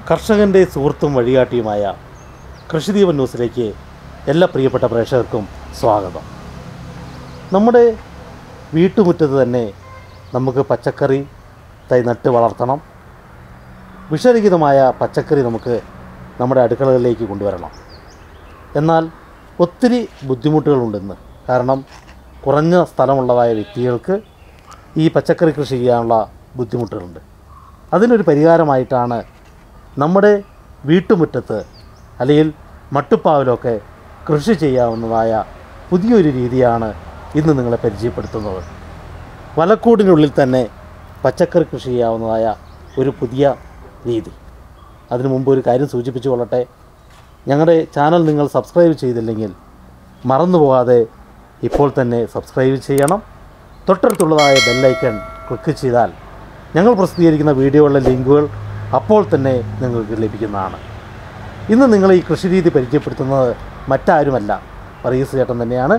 കർഷകൻ്റെ സുഹൃത്തും വഴികാട്ടിയുമായ കൃഷിദീപൻ ന്യൂസിലേക്ക് എല്ലാ പ്രിയപ്പെട്ട പ്രേക്ഷകർക്കും സ്വാഗതം നമ്മുടെ വീട്ടുമുറ്റത്ത് തന്നെ നമുക്ക് പച്ചക്കറി തൈ നട്ട് വളർത്തണം വിഷരഹിതമായ പച്ചക്കറി നമുക്ക് നമ്മുടെ അടുക്കളകളിലേക്ക് കൊണ്ടുവരണം എന്നാൽ ഒത്തിരി ബുദ്ധിമുട്ടുകളുണ്ടെന്ന് കാരണം കുറഞ്ഞ സ്ഥലമുള്ളതായ വ്യക്തികൾക്ക് ഈ പച്ചക്കറി കൃഷി ചെയ്യാനുള്ള ബുദ്ധിമുട്ടുകളുണ്ട് അതിനൊരു പരിഹാരമായിട്ടാണ് നമ്മുടെ വീട്ടുമുറ്റത്ത് അല്ലെങ്കിൽ മട്ടുപ്പാവിലൊക്കെ കൃഷി ചെയ്യാവുന്നതായ പുതിയൊരു രീതിയാണ് ഇന്ന് നിങ്ങളെ പരിചയപ്പെടുത്തുന്നത് വലക്കൂടിനുള്ളിൽ തന്നെ പച്ചക്കറി കൃഷി ചെയ്യാവുന്നതായ ഒരു പുതിയ രീതി അതിനു മുമ്പ് ഒരു കാര്യം സൂചിപ്പിച്ചു കൊള്ളട്ടെ ഞങ്ങളുടെ ചാനൽ നിങ്ങൾ സബ്സ്ക്രൈബ് ചെയ്തില്ലെങ്കിൽ മറന്നു പോകാതെ ഇപ്പോൾ തന്നെ സബ്സ്ക്രൈബ് ചെയ്യണം തൊട്ടടുത്തുള്ളതായ ബെല്ലൈക്കൺ ക്ലിക്ക് ചെയ്താൽ ഞങ്ങൾ പ്രസിദ്ധീകരിക്കുന്ന വീഡിയോകളിലെ ലിങ്കുകൾ അപ്പോൾ തന്നെ നിങ്ങൾക്ക് ലഭിക്കുന്നതാണ് ഇന്ന് നിങ്ങൾ ഈ കൃഷിരീതി പരിചയപ്പെടുത്തുന്നത് മറ്റാരുമല്ല പറയീസ് ചേട്ടൻ തന്നെയാണ്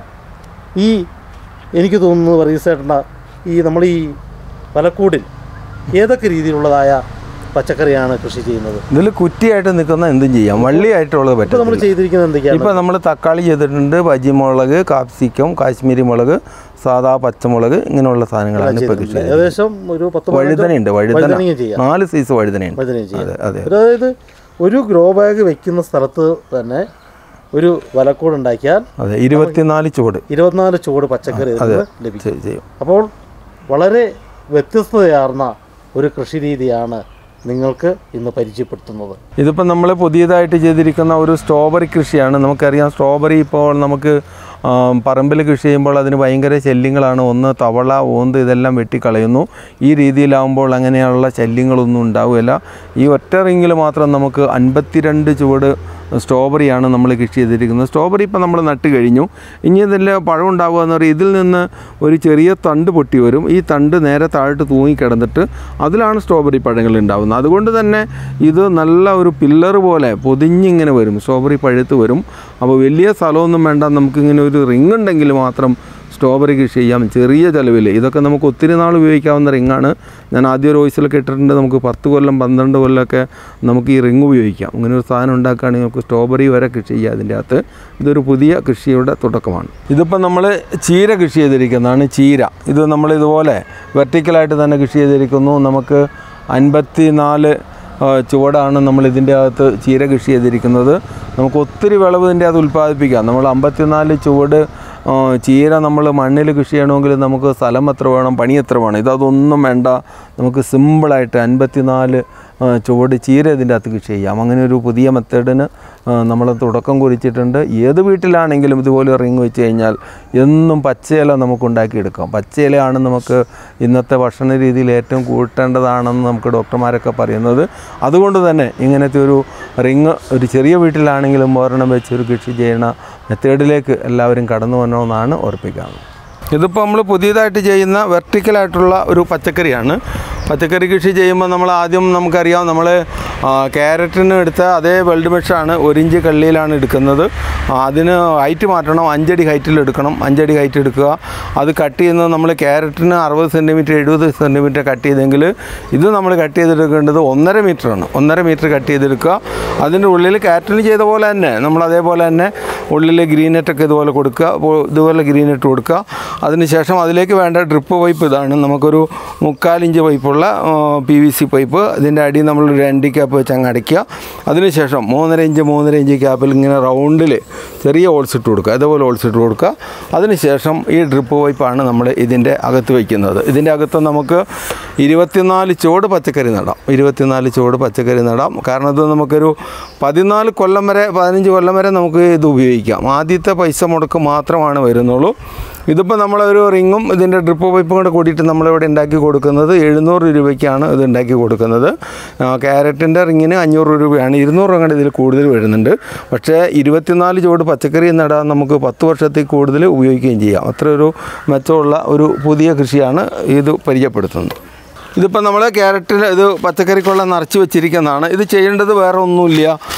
ഈ എനിക്ക് തോന്നുന്നു പറയീസ് ചേട്ടൻ്റെ ഈ നമ്മൾ ഈ വലക്കൂടിൽ ഏതൊക്കെ രീതിയിലുള്ളതായ പച്ചക്കറിയാണ് കൃഷി ചെയ്യുന്നത് ഇതിൽ കുറ്റിയായിട്ട് നിൽക്കുന്ന എന്തും ചെയ്യാം വള്ളിയായിട്ടുള്ളത് ഇപ്പോൾ നമ്മൾ പറ്റും ചെയ്തിരിക്കുന്നത് എന്തൊക്കെയാണ് ഇപ്പം നമ്മൾ തക്കാളി ചെയ്തിട്ടുണ്ട് ബജിമുളക് കാപ്സിക്കം കാശ്മീരി മുളക് സാധാ പച്ചമുളക് ഇങ്ങനെയുള്ള സാധനങ്ങളാണ് ഇപ്പോൾ കൃഷി ചെയ്യുന്നത്. ഏകദേശം ഒരു പത്ത് വഴുതനയുണ്ട് വഴുതന വഴുതനയും ചെയ്യാം നാല് സൈസ് വഴുതനയുണ്ട് വഴുതനയും ചെയ്യാം അതെ അതെ അതായത് ഒരു ഗ്രോ ബാഗ് വെക്കുന്ന സ്ഥലത്ത് തന്നെ ഒരു വലക്കൂട് ഉണ്ടാക്കിയാൽ അതെ ഇരുപത്തിനാല് ചുവട് ഇരുപത്തിനാല് ചുവട് പച്ചക്കറി ഇതിൽ നിന്ന് ലഭിക്കും ചെയ്- ചെയ്യും അപ്പോൾ വളരെ വ്യത്യസ്തതയാർന്ന ഒരു കൃഷി രീതിയാണ് നിങ്ങൾക്ക് ഇന്ന് പരിചയപ്പെടുത്തുന്നത് ഇതിപ്പോൾ നമ്മൾ പുതിയതായിട്ട് ചെയ്തിരിക്കുന്ന ഒരു സ്ട്രോബെറി കൃഷിയാണ് നമുക്കറിയാം സ്ട്രോബെറി ഇപ്പോൾ നമുക്ക് പറമ്പിൽ കൃഷി ചെയ്യുമ്പോൾ അതിന് ഭയങ്കര ശല്യങ്ങളാണ് ഒന്ന് തവള ഓന്ത് ഇതെല്ലാം വെട്ടിക്കളയുന്നു ഈ രീതിയിലാവുമ്പോൾ അങ്ങനെയുള്ള ശല്യങ്ങളൊന്നും ഉണ്ടാവുകയില്ല ഈ ഒറ്റ റിങ്ങിൽ മാത്രം നമുക്ക് അൻപത്തിരണ്ട് ചുവട് സ്ട്രോബെറിയാണ് നമ്മൾ കൃഷി ചെയ്തിരിക്കുന്നത് സ്ട്രോബെറി ഇപ്പോൾ നമ്മൾ നട്ട് കഴിഞ്ഞു ഇനി ഇതിൽ പഴം ഉണ്ടാവുക എന്ന് പറയുന്നത് ഇതിൽ നിന്ന് ഒരു ചെറിയ തണ്ട് പൊട്ടി വരും ഈ തണ്ട് നേരെ താഴോട്ട് തൂങ്ങിക്കിടന്നിട്ട് അതിലാണ് സ്ട്രോബെറി പഴങ്ങൾ ഉണ്ടാവുന്നത് അതുകൊണ്ട് തന്നെ ഇത് നല്ല ഒരു പില്ലർ പോലെ പൊതിഞ്ഞിങ്ങനെ വരും സ്ട്രോബെറി പഴുത്ത് വരും അപ്പോൾ വലിയ സ്ഥലമൊന്നും വേണ്ട നമുക്കിങ്ങനെ ഒരു റിങ് ഉണ്ടെങ്കിൽ മാത്രം സ്ട്രോബെറി കൃഷി ചെയ്യാം ചെറിയ ചിലവിൽ ഇതൊക്കെ നമുക്ക് ഒത്തിരി നാൾ ഉപയോഗിക്കാവുന്ന റിങ്ങാണ് ഞാൻ ആദ്യം ഒരു വോയിസിലൊക്കെ ഇട്ടിട്ടുണ്ട് നമുക്ക് പത്ത് കൊല്ലം പന്ത്രണ്ട് കൊല്ലമൊക്കെ നമുക്ക് ഈ റിങ് ഉപയോഗിക്കാം അങ്ങനെ ഒരു സാധനം ഉണ്ടാക്കുകയാണെങ്കിൽ നമുക്ക് സ്ട്രോബെറി വരെ കൃഷി ചെയ്യാം അതിൻ്റെ അകത്ത് ഇതൊരു പുതിയ കൃഷിയുടെ തുടക്കമാണ് ഇതിപ്പോൾ നമ്മൾ ചീര കൃഷി ചെയ്തിരിക്കുന്നതാണ് ചീര ഇത് നമ്മൾ ഇതുപോലെ വെർട്ടിക്കലായിട്ട് തന്നെ കൃഷി ചെയ്തിരിക്കുന്നു നമുക്ക് അൻപത്തി നാല് ചുവടാണ് നമ്മൾ ഇതിൻ്റെ അകത്ത് ചീര കൃഷി ചെയ്തിരിക്കുന്നത് നമുക്ക് ഒത്തിരി വിളവ് ഇതിൻ്റെ അകത്ത് ഉൽപ്പാദിപ്പിക്കാം നമ്മൾ അമ്പത്തിനാല് ചുവട് ആ, ചീര നമ്മൾ മണ്ണിൽ കൃഷി ചെയ്യണമെങ്കിൽ നമുക്ക് സ്ഥലം എത്ര വേണം പണി എത്ര വേണം ഇതൊന്നും വേണ്ട നമുക്ക് സിമ്പിളായിട്ട് അൻപത്തിനാല് ആ, ചുവട് ചീര ഇതിൻ്റെ അകത്ത് കൃഷി ചെയ്യാം അങ്ങനെ ഒരു പുതിയ മെത്തേഡിന് നമ്മൾ തുടക്കം കുറിച്ചിട്ടുണ്ട് ഏത് വീട്ടിലാണെങ്കിലും ഇതുപോലെ റിങ് വെച്ച് കഴിഞ്ഞാൽ എന്നും പച്ചയില നമുക്ക് ഉണ്ടാക്കിയെടുക്കാം പച്ചയിലയാണ് നമുക്ക് ഇന്നത്തെ ഭക്ഷണ രീതിയിൽ ഏറ്റവും കൂട്ടേണ്ടതാണെന്ന് നമുക്ക് ഡോക്ടർമാരൊക്കെ പറയുന്നത് അതുകൊണ്ട് തന്നെ ഇങ്ങനത്തെ ഒരു റിങ് ഒരു ചെറിയ വീട്ടിലാണെങ്കിലും ഒരെണ്ണം വെച്ച് ഒരു കൃഷി ചെയ്യണ മെത്തേഡിലേക്ക് എല്ലാവരും കടന്നു വരണമെന്നാണ് ഓർപ്പിക്കാറുള്ളത് ഇതിപ്പോൾ നമ്മൾ പുതിയതായിട്ട് ചെയ്യുന്ന വെർട്ടിക്കലായിട്ടുള്ള ഒരു പച്ചക്കറിയാണ് പച്ചക്കറി കൃഷി ചെയ്യുമ്പോൾ നമ്മൾ ആദ്യം നമുക്കറിയാം നമ്മൾ ക്യാരറ്റിന് എടുത്ത അതേ വെൽഡ് മെഷാണ് ഒരു ഇഞ്ച് കള്ളിയിലാണ് എടുക്കുന്നത് ആ, അതിന് ഹൈറ്റ് മാറ്റണം അഞ്ചടി ഹൈറ്റിൽ എടുക്കണം അഞ്ചടി ഹൈറ്റ് എടുക്കുക അത് കട്ട് ചെയ്യുന്നത് നമ്മൾ ക്യാരറ്റിന് അറുപത് സെൻറ്റിമീറ്റർ എഴുപത് സെൻറ്റിമീറ്റർ കട്ട് ചെയ്തെങ്കിൽ ഇത് നമ്മൾ കട്ട് ചെയ്തെടുക്കേണ്ടത് ഒന്നര മീറ്ററാണ് ഒന്നര മീറ്റർ കട്ട് ചെയ്തെടുക്കുക അതിൻ്റെ ഉള്ളിൽ ക്യാരറ്റിന് ചെയ്ത പോലെ തന്നെ നമ്മൾ അതേപോലെ തന്നെ ഉള്ളിൽ ഗ്രീനെറ്റൊക്കെ ഇതുപോലെ കൊടുക്കുക അപ്പോൾ ഇതുപോലെ ഗ്രീനെറ്റ് കൊടുക്കുക അതിനുശേഷം അതിലേക്ക് വേണ്ട ഡ്രിപ്പ് പൈപ്പ് ഇതാണ് നമുക്കൊരു മുക്കാലിഞ്ച് പൈപ്പുള്ള പി വി സി പൈപ്പ് ഇതിൻ്റെ അടി നമ്മൾ ഒരു രണ്ട് ക്യാപ്പ് വെച്ച് അങ്ങ് അടയ്ക്കുക അതിനുശേഷം മൂന്നര ഇഞ്ച് മൂന്നര ഇഞ്ച് ക്യാപ്പിൽ ഇങ്ങനെ റൗണ്ടിൽ ചെറിയ ഹോൾസ് ഇട്ട് കൊടുക്കുക ഇതുപോലെ ഹോൾസ് ഇട്ട് കൊടുക്കുക അതിനുശേഷം ഈ ഡ്രിപ്പ് പൈപ്പാണ് നമ്മൾ ഇതിൻ്റെ അകത്ത് വയ്ക്കുന്നത് ഇതിൻ്റെ അകത്ത് നമുക്ക് ഇരുപത്തിനാല് ചുവട് പച്ചക്കറി നടാം ഇരുപത്തിനാല് ചുവട് പച്ചക്കറി നടാം കാരണം ഇത് നമുക്കൊരു പതിനാല് കൊല്ലം വരെ പതിനഞ്ച് കൊല്ലം വരെ നമുക്ക് ഇത് ഉപയോഗിക്കാം ആദ്യത്തെ പൈസ മുടക്ക് മാത്രമാണ് വരുന്നുള്ളൂ ഇതിപ്പോൾ നമ്മളൊരു റിങ്ങും ഇതിൻ്റെ ഡ്രിപ്പ് പൈപ്പും കൂടെ കൂടിയിട്ട് നമ്മളിവിടെ ഉണ്ടാക്കി കൊടുക്കുന്നത് എഴുന്നൂറ് രൂപയ്ക്കാണ് ഇത് ഉണ്ടാക്കി കൊടുക്കുന്നത് ആ, ക്യാരറ്റിൻ്റെ റിങ്ങിന് അഞ്ഞൂറ് രൂപയാണ് ഇരുന്നൂറ് രൂപ ഇതിൽ കൂടുതൽ വരുന്നുണ്ട് പക്ഷേ ഇരുപത്തിനാല് ചുവട് പച്ചക്കറി നടാൻ നമുക്ക് പത്ത് വർഷത്തിൽ കൂടുതൽ ഉപയോഗിക്കുകയും ചെയ്യാം അത്ര ഒരു മെച്ചമുള്ള ഒരു പുതിയ കൃഷിയാണ് ഇത് പരിചയപ്പെടുത്തുന്നത് ഇതിപ്പോൾ നമ്മൾ ക്യാരറ്റിൽ ഇത് പച്ചക്കറിക്കുള്ള നിറച്ച് വെച്ചിരിക്കുന്നതാണ് ഇത് ചെയ്യേണ്ടത് വേറെ ഒന്നുമില്ല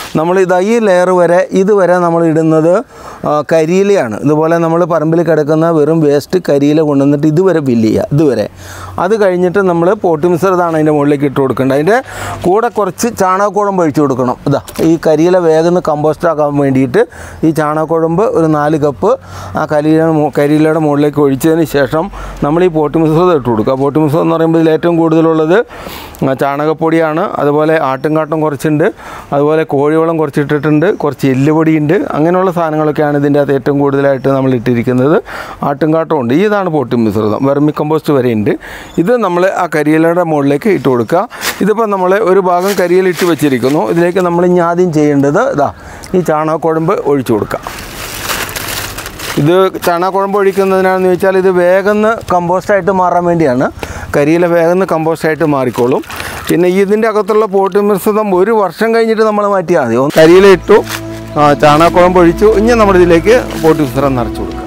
നമ്മൾ ഇതാ ഈ ലെയർ വരെ ഇതുവരെ നമ്മൾ ഇടുന്നത് ആ, കരിയിലയാണ് ഇതുപോലെ നമ്മൾ പറമ്പിൽ കിടക്കുന്ന വെറും വേസ്റ്റ് കരിയില കൊണ്ടുവന്നിട്ട് ഇതുവരെ ഫില്ല് ചെയ്യുക ഇതുവരെ അത് കഴിഞ്ഞിട്ട് നമ്മൾ പോട്ടി മിശ്രിതമാണ് അതിൻ്റെ മുകളിലേക്ക് ഇട്ട് കൊടുക്കേണ്ടത് അതിൻ്റെ കൂടെ കുറച്ച് ചാണകക്കുഴമ്പ് ഒഴിച്ച് കൊടുക്കണം ഇതാ ഈ കരിയില വേഗം കമ്പോസ്റ്റ് ആക്കാൻ വേണ്ടിയിട്ട് ഈ ചാണകക്കുഴമ്പ് ഒരു നാല് കപ്പ് ആ കരിയില കരിയിലയുടെ മുകളിലേക്ക് ഒഴിച്ചതിന് ശേഷം നമ്മൾ ഈ പോട്ടി മിശ്രിതം ഇട്ട് കൊടുക്കുക പോട്ടി മിശ്രിതം എന്ന് പറയുമ്പോൾ ഇതിൽ ഏറ്റവും കൂടുതലുള്ളത് ആ, ചാണകപ്പൊടിയാണ് അതുപോലെ ആട്ടുംകാട്ടം കുറച്ചുണ്ട് അതുപോലെ കോഴിവളം കുറച്ച് ഇട്ടിട്ടുണ്ട് കുറച്ച് എല്ലുപൊടിയുണ്ട് അങ്ങനെയുള്ള സാധനങ്ങളൊക്കെയാണ് ഇതിൻ്റെ അകത്ത് ഏറ്റവും കൂടുതലായിട്ട് നമ്മൾ ഇട്ടിരിക്കുന്നത് ആട്ടുംകാട്ടം ഉണ്ട് ഇതാണ് പോട്ടി മിശ്രിതം വെർമി കമ്പോസ്റ്റ് വരെ ഉണ്ട് ഇത് നമ്മൾ ആ കരിയിലയുടെ മുകളിലേക്ക് ഇട്ട് കൊടുക്കുക ഇതിപ്പോൾ നമ്മൾ ഒരു ഭാഗം കരിയില ഇട്ട് വെച്ചിരിക്കുന്നു ഇതിലേക്ക് നമ്മൾ ഇനി ആദ്യം ചെയ്യേണ്ടത് ഇതാ ഈ ചാണകക്കുഴമ്പ് ഒഴിച്ചു കൊടുക്കുക ഇത് ചാണകക്കുഴമ്പ് ഒഴിക്കുന്നതിനാണെന്ന് ചോദിച്ചാൽ ഇത് വേഗം കമ്പോസ്റ്റായിട്ട് മാറാൻ വേണ്ടിയാണ് കരിയില വേഗം കമ്പോസ്റ്റായിട്ട് മാറിക്കോളും പിന്നെ ഇതിൻ്റെ അകത്തുള്ള പോട്ടി മിശ്രിതം ഒരു വർഷം കഴിഞ്ഞിട്ട് നമ്മൾ മാറ്റിയാൽ മതി ഒന്ന് കരിയില ഇട്ടു ആ, ചാണകക്കുഴമ്പ് ഒഴിച്ചു ഇനി നമ്മളിതിലേക്ക് പോട്ടി മിശ്രിതം നിറച്ചു കൊടുക്കുക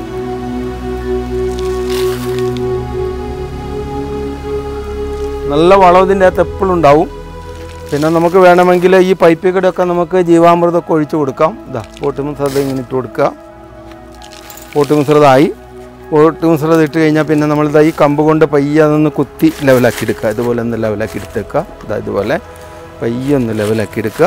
നല്ല വളം ഇതിൻ്റെ അകത്ത് എപ്പോഴും ഉണ്ടാവും പിന്നെ നമുക്ക് വേണമെങ്കിൽ ഈ പൈപ്പിൽ കൂടെയൊക്കെ നമുക്ക് ജീവാമൃതമൊക്കെ ഒഴിച്ചു കൊടുക്കാം ഇതാ പോട്ടി മിശ്രിതം ഇങ്ങനെ ഇട്ട് കൊടുക്കുക പോട്ട് മിശ്രിതമായി പോട്ട് മിശ്രിതം ഇട്ട് കഴിഞ്ഞാൽ പിന്നെ നമ്മളിതാ ഈ കമ്പ് കൊണ്ട് പയ്യെ അതൊന്ന് കുത്തി ലെവലാക്കി എടുക്കുക ഇതുപോലെ ഒന്ന് ലെവലാക്കി എടുത്തേക്കുക ഇതാ ഇതുപോലെ പയ്യെ ഒന്ന് ലെവലാക്കി എടുക്കുക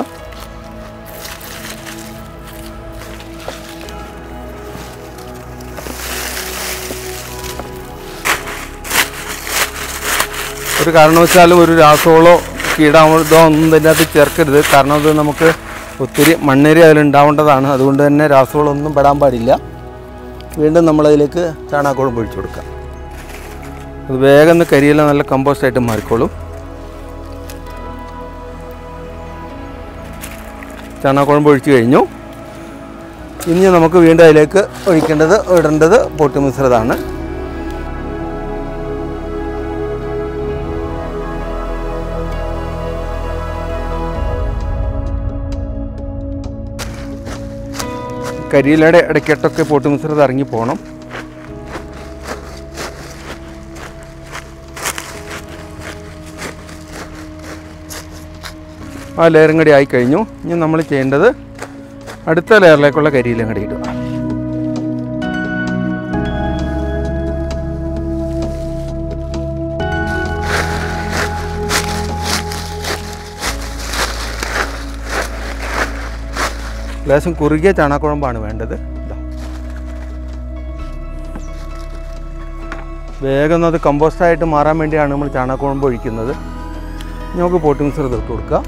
ഒരു കാരണവശാലും ഒരു രാസവളോ കീടാമൃതമോ ഒന്നും ഇതിൻ്റെ അകത്ത് ചേർക്കരുത് കാരണം അത് നമുക്ക് ഒത്തിരി മണ്ണേരി അതിലുണ്ടാവേണ്ടതാണ് അതുകൊണ്ട് തന്നെ രാസവളം ഒന്നും പെടാൻ പാടില്ല വീണ്ടും നമ്മളതിലേക്ക് ചാണകക്കുഴമ്പ് ഒഴിച്ചു കൊടുക്കുക അത് വേഗം ഒന്ന് കരിയില നല്ല കമ്പോസ്റ്റായിട്ട് മാറിക്കോളും ചാണകക്കുഴമ്പ് ഒഴിച്ചു കഴിഞ്ഞു ഇനി നമുക്ക് വീണ്ടും അതിലേക്ക് ഒഴിക്കേണ്ടത് ഇടേണ്ടത് പൊട്ടി മിശ്രിതമാണ് കരിയിലയുടെ ഇടയ്ക്കിട്ടൊക്കെ പൊട്ടി മിശ്രിതം ഇറങ്ങി പോകണം ആ ലെയറും കൂടി ആയിക്കഴിഞ്ഞു ഇനി നമ്മൾ ചെയ്യേണ്ടത് അടുത്ത ലെയറിലേക്കുള്ള കരിയിലും കൂടി ഇടുക ലേശം കുറുകിയ ചാണകക്കുഴമ്പാണ് വേണ്ടത് ഇതാ. വേഗം അത് കമ്പോസ്റ്റായിട്ട് മാറാൻ വേണ്ടിയാണ് നമ്മൾ ചാണകക്കുഴമ്പ് ഒഴിക്കുന്നത് ഇനി നമുക്ക് പോട്ടി മിശ്രിതം ഇട്ട് കൊടുക്കുക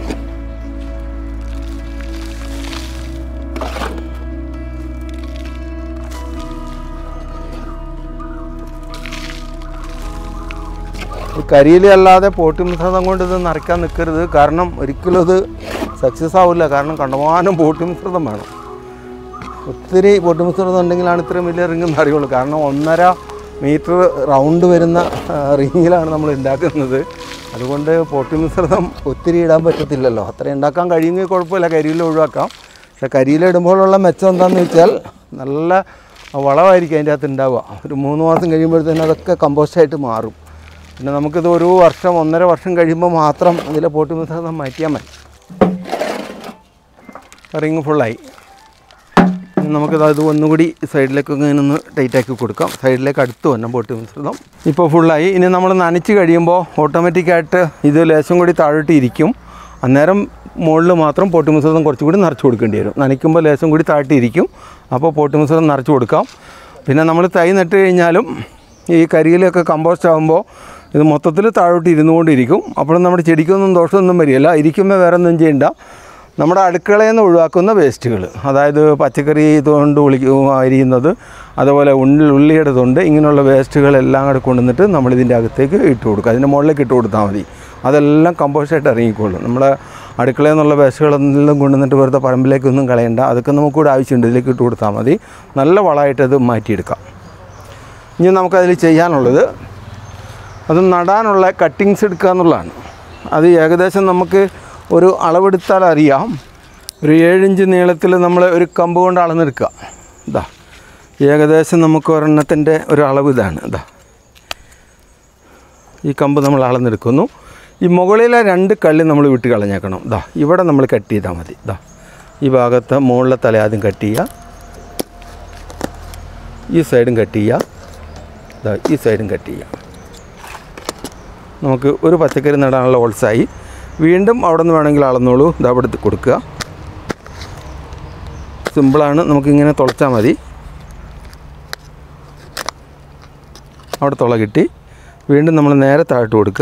ഈ കരിയില അല്ലാതെ പോട്ടി മിശ്രിതം കൊണ്ട് ഇത് നിറയ്ക്കാൻ നിൽക്കരുത് കാരണം ഒരിക്കലും അത് സക്സസ് ആവില്ല കാരണം കണ്ടമാനം പോട്ടി മിശ്രിതം വേണം ഒത്തിരി പൊട്ടി മിശ്രിതം ഉണ്ടെങ്കിലാണ് ഇത്രയും വലിയ റിങ് എന്ന് അറിയുള്ളൂ കാരണം ഒന്നര മീറ്റർ റൗണ്ട് വരുന്ന ആ, റിങ്ങിലാണ് നമ്മൾ ഉണ്ടാക്കുന്നത് അതുകൊണ്ട് പൊട്ടി മിശ്രിതം ഒത്തിരി ഇടാൻ പറ്റത്തില്ലല്ലോ അത്രയും ഉണ്ടാക്കാൻ കഴിയുമെങ്കിൽ കുഴപ്പമില്ല കരിയില ഒഴിവാക്കാം പക്ഷെ കരിയില ഇടുമ്പോഴുള്ള മെച്ചം എന്താണെന്ന് വെച്ചാൽ നല്ല വളമായിരിക്കും അതിൻ്റെ അകത്ത് ഉണ്ടാവുക ഒരു മൂന്ന് മാസം കഴിയുമ്പോഴത്തേനും അതൊക്കെ കമ്പോസ്റ്റായിട്ട് മാറും പിന്നെ നമുക്കിത് ഒരു വർഷം ഒന്നര വർഷം കഴിയുമ്പോൾ മാത്രം ഇതിലെ പോട്ടി മിശ്രിതം മാറ്റിയാൽ മതി റിങ് ഫുള്ളായി ഇനി നമുക്കിത് അത് ഒന്നുകൂടി സൈഡിലേക്ക് ഇങ്ങനെ ഒന്ന് ടൈറ്റാക്കി കൊടുക്കാം സൈഡിലേക്ക് അടുത്ത് വരണം പോട്ടി മിശ്രിതം ഇപ്പോൾ ഫുള്ളായി ഇനി നമ്മൾ നനച്ച് കഴിയുമ്പോൾ ഓട്ടോമാറ്റിക്കായിട്ട് ഇത് ലേശം കൂടി താഴോട്ട് ഇരിക്കും അന്നേരം മുകളിൽ മാത്രം പോട്ടി മിശ്രിതം കുറച്ചും കൂടി നിറച്ച് കൊടുക്കേണ്ടി വരും നനയ്ക്കുമ്പോൾ ലേശം കൂടി താഴ്ത്തി ഇരിക്കും അപ്പോൾ പോട്ടി മിശ്രിതം നിറച്ച് കൊടുക്കാം പിന്നെ നമ്മൾ തൈ നട്ട് കഴിഞ്ഞാലും ഈ കരിയിലൊക്കെ കമ്പോസ്റ്റ് ആകുമ്പോൾ ഇത് മൊത്തത്തിൽ താഴോട്ട് ഇരുന്നുകൊണ്ടിരിക്കും അപ്പോഴും നമ്മുടെ ചെടിക്കൊന്നും ദോഷമൊന്നും വരികയില്ല ഇരിക്കുമ്പോൾ വേറെ ഒന്നും ചെയ്യണ്ട നമ്മുടെ അടുക്കളയിൽ നിന്ന് ഒഴിവാക്കുന്ന വേസ്റ്റുകൾ അതായത് പച്ചക്കറി തൊണ്ട് ഉളി അരിയുന്നത് അതുപോലെ ഉള്ളി ഉള്ളിയുടെ തൊണ്ട് ഇങ്ങനെയുള്ള വേസ്റ്റുകളെല്ലാം കൂടെ കൊണ്ടുവന്നിട്ട് നമ്മളിതിൻ്റെ അകത്തേക്ക് ഇട്ട് കൊടുക്കുക അതിൻ്റെ മുകളിലേക്ക് ഇട്ട് കൊടുത്താൽ മതി അതെല്ലാം കമ്പോസ്റ്റായിട്ട് ഇറങ്ങിക്കോളും നമ്മളെ അടുക്കളയിൽ നിന്നുള്ള വേസ്റ്റുകളെല്ലാം കൊണ്ടുവന്നിട്ട് വെറുതെ പറമ്പിലേക്കൊന്നും കളയണ്ട അതൊക്കെ നമുക്കിവിടെ ആവശ്യമുണ്ട് ഇതിലേക്ക് ഇട്ട് കൊടുത്താൽ മതി നല്ല വളമായിട്ട് അത് മാറ്റിയെടുക്കാം ഇനി നമുക്കതിൽ ചെയ്യാനുള്ളത് അത് നടാനുള്ള കട്ടിങ്സ് എടുക്കുക എന്നുള്ളതാണ് അത് ഏകദേശം നമുക്ക് ഒരു അളവെടുത്താൽ അറിയാം ഒരു ഏഴിഞ്ച് നീളത്തിൽ നമ്മൾ ഒരു കമ്പ് കൊണ്ട് അളന്നെടുക്കുക ഇതാ ഏകദേശം നമുക്ക് ഒരെണ്ണത്തിൻ്റെ ഒരു അളവ് ഇതാണ് ഇതാ ഈ കമ്പ് നമ്മൾ അളന്നെടുക്കുന്നു ഈ മുകളിലെ രണ്ട് കള്ളി നമ്മൾ വിട്ട് കളഞ്ഞേക്കണം ഇതാ ഇവിടെ നമ്മൾ കട്ട് ചെയ്താൽ മതി ഇതാ ഈ ഭാഗത്ത് മുകളിലെ തല ആദ്യം കട്ട് ചെയ്യുക ഈ സൈഡും കട്ട് ചെയ്യുക ഇതാ ഈ സൈഡും കട്ട് ചെയ്യുക നമുക്ക് ഒരു പച്ചക്കറി നടാനുള്ള ഓൾസായി വീണ്ടും അവിടെ നിന്ന് വേണമെങ്കിൽ അളന്നോളൂ ഇതാ അവിടെ കൊടുക്കുക സിമ്പിളാണ് നമുക്കിങ്ങനെ തുളച്ചാൽ മതി അവിടെ തുള കിട്ടി വീണ്ടും നമ്മൾ നേരെ താഴ്ത്ത് കൊടുക്കുക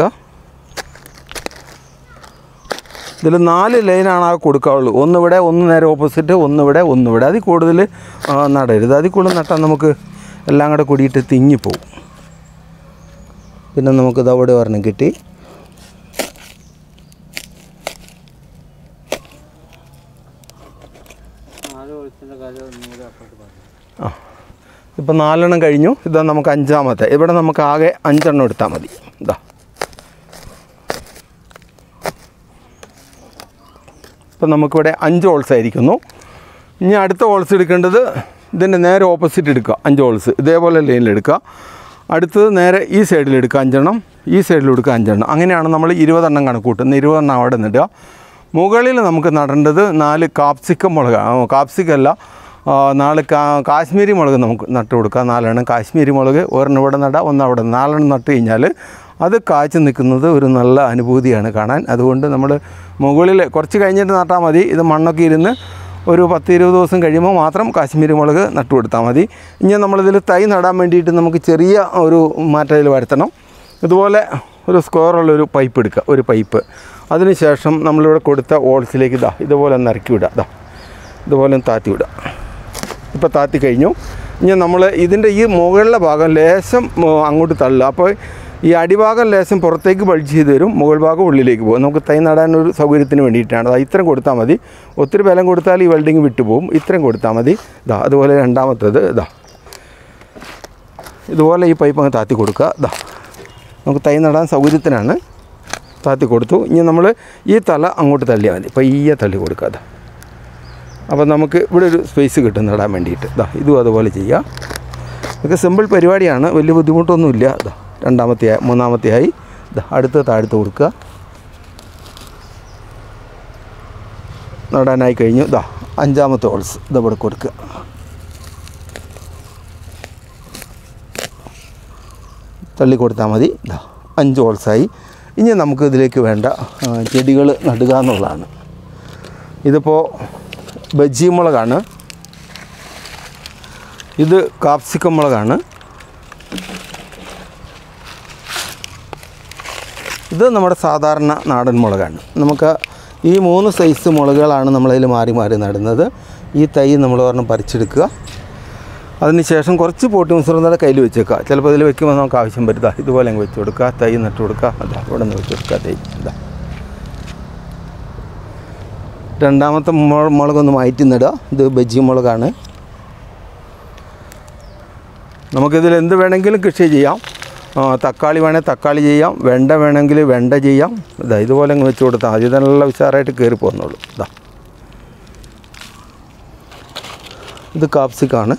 ഇതിൽ നാല് ലൈനാണ് ആ കൊടുക്കാവുള്ളൂ ഒന്നിവിടെ ഒന്ന് നേരെ ഓപ്പോസിറ്റ് ഒന്നിവിടെ ഒന്നിവിടെ അതിൽ കൂടുതൽ ആ, നടരുത് അതിൽ കൂടുതൽ നട്ടാൽ നമുക്ക് എല്ലാം കൂടെ കൂടിയിട്ട് തിങ്ങിപ്പോവും പിന്നെ നമുക്ക് ഇത് അവിടെ ഒരെണ്ണം കിട്ടി ആ ഇപ്പം നാലെണ്ണം കഴിഞ്ഞു ഇതാ നമുക്ക് അഞ്ചാമത്തെ ഇവിടെ നമുക്ക് ആകെ അഞ്ചെണ്ണം എടുത്താൽ മതി ഇതാ ഇപ്പം നമുക്കിവിടെ അഞ്ച് ഹോൾസ് ആയിരിക്കുന്നു ഇനി അടുത്ത ഹോൾസ് എടുക്കേണ്ടത് ഇതിൻ്റെ നേരെ ഓപ്പോസിറ്റ് എടുക്കുക അഞ്ച് ഹോൾസ് ഇതേപോലെ ലൈനിൽ എടുക്കുക അടുത്തത് നേരെ ഈ സൈഡിൽ എടുക്കുക അഞ്ചെണ്ണം ഈ സൈഡിൽ എടുക്കുക അഞ്ചെണ്ണം അങ്ങനെയാണ് നമ്മൾ ഇരുപതെണ്ണം കണക്ക് കൂട്ടുന്നത് ഇരുപതെണ്ണം അവിടെ നിന്നിടുക മുകളിൽ നമുക്ക് നടേണ്ടത് നാല് കാപ്സിക്കം മുളക് ആ, കാപ്സിക്കല്ല ആ, നാല് കാ കാശ്മീരി മുളക് നമുക്ക് നട്ട് കൊടുക്കുക നാലെണ്ണം കാശ്മീരി മുളക് ഒരെണ്ണം ഇവിടെ നടാം ഒന്ന് അവിടെ നാലെണ്ണം നട്ട് കഴിഞ്ഞാൽ അത് കായ്ച്ച് നിൽക്കുന്നത് ഒരു നല്ല അനുഭൂതിയാണ് കാണാൻ അതുകൊണ്ട് നമ്മൾ മുകളിൽ കുറച്ച് കഴിഞ്ഞിട്ട് നട്ടാൽ മതി ഇത് മണ്ണൊക്കെ ഇരുന്ന് ഒരു പത്ത് ഇരുപത് ദിവസം കഴിയുമ്പോൾ മാത്രം കാശ്മീരി മുളക് നട്ടു കൊടുത്താൽ മതി ഇനി നമ്മളിതിൽ തൈ നടാൻ വേണ്ടിയിട്ട് നമുക്ക് ചെറിയ ഒരു മാറ്റം ഇതിൽ വരുത്തണം ഇതുപോലെ ഒരു സ്ക്വയറുള്ളൊരു പൈപ്പ് എടുക്കുക ഒരു പൈപ്പ് അതിനുശേഷം നമ്മളിവിടെ കൊടുത്ത ഓൾസിലേക്ക് ഇതാ ഇതുപോലെ ഒന്ന് ഇറക്കി വിടുക ഇതാ ഇതുപോലെ ഒന്ന് താത്തി വിടുക ഇപ്പോൾ താത്തി കഴിഞ്ഞു ഇനി നമ്മൾ ഇതിൻ്റെ ഈ മുകളിലെ ഭാഗം ലേശം ഉം, അങ്ങോട്ട് തള്ളുക അപ്പോൾ ഈ അടിഭാഗം ലേശം പുറത്തേക്ക് ബൾജ് ചെയ്ത് വരും മുകൾ ഭാഗം ഉള്ളിലേക്ക് പോകും നമുക്ക് തൈ നടാൻ ഒരു സൗകര്യത്തിന് വേണ്ടിയിട്ടാണ് അത് ഇത്രയും കൊടുത്താൽ മതി ഒത്തിരി ബലം കൊടുത്താൽ ഈ വെൽഡിങ് വിട്ടുപോകും ഇത്രയും കൊടുത്താൽ മതി ഇതാ അതുപോലെ രണ്ടാമത്തേത് ഇതാ ഇതുപോലെ ഈ പൈപ്പ് അങ്ങ് താത്തി കൊടുക്കുക ഇതാ നമുക്ക് തൈ നടാൻ സൗകര്യത്തിനാണ് താത്തി കൊടുത്തു ഇനി നമ്മൾ ഈ തല അങ്ങോട്ട് തള്ളിയാൽ മതി പയ്യെ തള്ളി കൊടുക്കുക അതാ അപ്പോൾ നമുക്ക് ഇവിടെ ഒരു സ്പേസ് കിട്ടും നടാൻ വേണ്ടിയിട്ട് ഇതാ ഇതും അതുപോലെ ചെയ്യുക ഇതൊക്കെ സിമ്പിൾ പരിപാടിയാണ് വലിയ ബുദ്ധിമുട്ടൊന്നുമില്ല ഇതാ രണ്ടാമത്തെ മൂന്നാമത്തെ ആയി ഇതാ അടുത്ത താഴ്ത്ത് കൊടുക്കുക നടാനായി കഴിഞ്ഞു ഇതാ അഞ്ചാമത്തെ ഹോൾസ് ഇതാ ഇവിടെ കൊടുക്കുക തള്ളി കൊടുത്താൽ മതി ഇതാ അഞ്ച് ഹോൾസായി ഇനി നമുക്ക് ഇതിലേക്ക് വേണ്ട ചെടികൾ നടുക എന്നുള്ളതാണ് ഇതിപ്പോൾ ബജ്ജി മുളകാണ് ഇത് കാപ്സിക്കം മുളകാണ് ഇത് നമ്മുടെ സാധാരണ നാടൻ മുളകാണ് നമുക്ക് ഈ മൂന്ന് സൈസ് മുളകുകളാണ് നമ്മളതിൽ മാറി മാറി നടുന്നത് ഈ തൈ നമ്മൾ ഒരെണ്ണം പറിച്ചെടുക്കുക അതിനുശേഷം കുറച്ച് പോട്ടി മിശ്രിതയുടെ കയ്യിൽ വെച്ചേക്കുക ചിലപ്പോൾ ഇതിൽ വെക്കുമ്പോൾ നമുക്ക് ആവശ്യം വരുതാ ഇതുപോലെ അങ്ങ് വെച്ച് കൊടുക്കുക തൈ നട്ട് കൊടുക്കുക അതാ ഇവിടെ നിന്ന് വെച്ച് കൊടുക്കുക തൈ ഇതാ രണ്ടാമത്തെ മുള- മുളകൊന്ന് മാറ്റി നടുക ഇത് ബജ്ജി മുളകാണ് നമുക്കിതിൽ എന്ത് വേണമെങ്കിലും കൃഷി ചെയ്യാം ആ, തക്കാളി വേണേൽ തക്കാളി ചെയ്യാം വെണ്ട വേണമെങ്കിൽ വെണ്ട ചെയ്യാം ഇതാ ഇതുപോലെ അങ്ങ് വെച്ച് കൊടുത്താൽ മതി നല്ല ഉഷാറായിട്ട് കയറി പോകുന്നുള്ളൂ ഇതാ ഇത് കാപ്സിക്കാണ്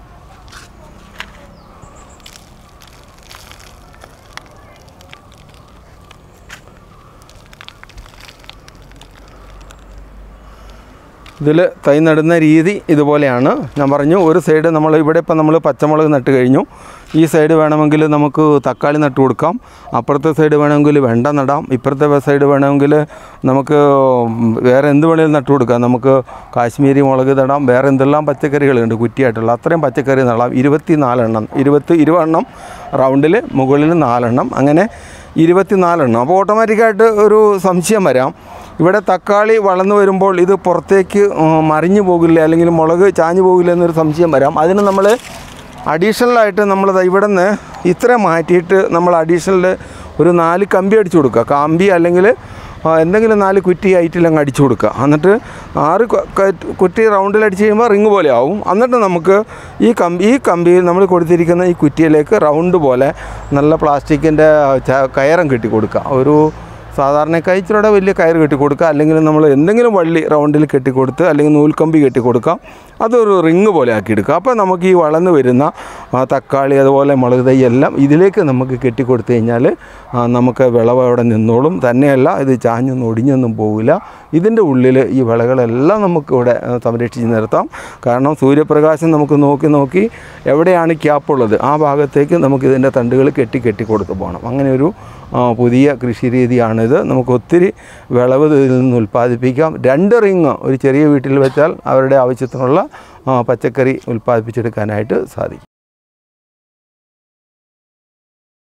ഇതിൽ തൈ നടുന്ന രീതി ഇതുപോലെയാണ് ഞാൻ പറഞ്ഞു ഒരു സൈഡ് നമ്മൾ ഇവിടെ ഇപ്പം നമ്മൾ പച്ചമുളക് നട്ട് കഴിഞ്ഞു ഈ സൈഡ് വേണമെങ്കിൽ നമുക്ക് തക്കാളി നട്ട് കൊടുക്കാം അപ്പുറത്തെ സൈഡ് വേണമെങ്കിൽ വെണ്ട നടാം ഇപ്പുറത്തെ സൈഡ് വേണമെങ്കിൽ നമുക്ക് വേറെ എന്ത് വേണമെങ്കിലും നട്ട് കൊടുക്കാം നമുക്ക് കാശ്മീരി മുളക് നടാം വേറെ എന്തെല്ലാം പച്ചക്കറികളുണ്ട് കുറ്റിയായിട്ടുള്ള അത്രയും പച്ചക്കറി നടാം ഇരുപത്തി നാലെണ്ണം ഇരുപത്തി ഇരുപതെണ്ണം റൗണ്ടിൽ മുകളിൽ നാലെണ്ണം അങ്ങനെ ഇരുപത്തിനാലെണ്ണം അപ്പോൾ ഓട്ടോമാറ്റിക്കായിട്ട് ഒരു സംശയം വരാം ഇവിടെ തക്കാളി വളർന്നു വരുമ്പോൾ ഇത് പുറത്തേക്ക് ഉം, മറിഞ്ഞു പോകില്ല അല്ലെങ്കിൽ മുളക് ചാഞ്ഞു പോകില്ല എന്നൊരു സംശയം വരാം അതിന് നമ്മൾ അഡീഷണലായിട്ട് നമ്മൾ ഇവിടെ നിന്ന് ഇത്ര മാറ്റിയിട്ട് നമ്മൾ അഡീഷണൽ ഒരു നാല് കമ്പി അടിച്ചു കൊടുക്കുക കമ്പി അല്ലെങ്കിൽ ആ, എന്തെങ്കിലും നാല് കുറ്റി ആയിട്ടില്ല അങ്ങ് അടിച്ചു കൊടുക്കുക എന്നിട്ട് ആറ് കൊ- ക- കുറ്റി റൗണ്ടിൽ അടിച്ച് കഴിയുമ്പോൾ റിങ് പോലെ ആവും എന്നിട്ട് നമുക്ക് ഈ കമ്പി ഈ കമ്പി നമ്മൾ കൊടുത്തിരിക്കുന്ന ഈ കുറ്റിയിലേക്ക് റൗണ്ട് പോലെ നല്ല പ്ലാസ്റ്റിക്കിൻ്റെ ച- കയറും കെട്ടി കൊടുക്കുക ഒരു സാധാരണ ഇച്ചിരിയുടെ വലിയ കയറ് കെട്ടി കൊടുക്കുക അല്ലെങ്കിൽ നമ്മൾ എന്തെങ്കിലും വള്ളി റൗണ്ടിൽ കെട്ടിക്കൊടുത്ത് അല്ലെങ്കിൽ നൂൽക്കമ്പി കെട്ടിക്കൊടുക്കാം അതൊരു റിങ് പോലെ ആക്കിയെടുക്കുക അപ്പോൾ നമുക്ക് ഈ വളർന്നു വരുന്ന ആ, തക്കാളി അതുപോലെ മുളക് തൈ എല്ലാം ഇതിലേക്ക് നമുക്ക് കെട്ടിക്കൊടുത്തു കഴിഞ്ഞാൽ ആ, നമുക്ക് വിളവ് അവിടെ നിന്നോളും തന്നെയല്ല ഇത് ചാഞ്ഞൊന്നും ഒടിഞ്ഞൊന്നും പോവില്ല ഇതിൻ്റെ ഉള്ളിൽ ഈ വിളകളെല്ലാം നമുക്ക് ഇവിടെ ആ, സംരക്ഷിച്ച് നിർത്താം കാരണം സൂര്യപ്രകാശം നമുക്ക് നോക്കി നോക്കി എവിടെയാണ് ക്യാപ്പുള്ളത് ആ ഭാഗത്തേക്ക് നമുക്ക് ഇതിൻ്റെ തണ്ടുകൾ കെട്ടി കെട്ടി കൊടുത്തു പോകണം അങ്ങനെ ഒരു ആ, പുതിയ കൃഷി രീതിയാണിത് നമുക്ക് ഒത്തിരി വിളവ് ഇതിൽ നിന്ന് ഉൽപ്പാദിപ്പിക്കാം രണ്ട് റിങ് ഒരു ചെറിയ വീട്ടിൽ വെച്ചാൽ അവരുടെ ആവശ്യത്തിനുള്ള ആ, പച്ചക്കറി ഉൽപ്പാദിപ്പിച്ചെടുക്കാനായിട്ട് സാധിക്കും